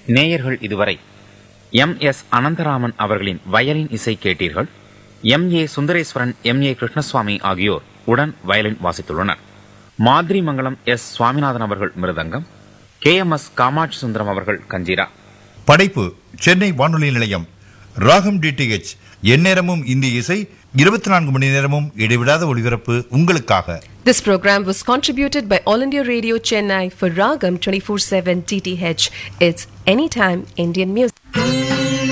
நேயர்கள் இதுவரை M S Anantharaman அவர்களின் வயலின் இசை கேட்டீர்கள் M A Sundareswaran M A Krishnaswamy ஆகியோர் உடன் வயலின் வாசித்துள்ளனர் மாதிரிமங்கலம் எஸ் சுவாமிநாதன் அவர்கள் mridangam K M S Kamakshi Sundaram அவர்கள் கஞ்சிரா படைப்பு சென்னை வானொலி நிலையம் ராகம் டிடிஹெச் எந்நேரமும் இந்திய இசை இருபத்தி நான்கு மணி நேரமும் இடைவிடாத ஒளிபரப்பு உங்களுக்காக This program was contributed by All India Radio Chennai for Ragam 24/7 TTH. It's anytime Indian music.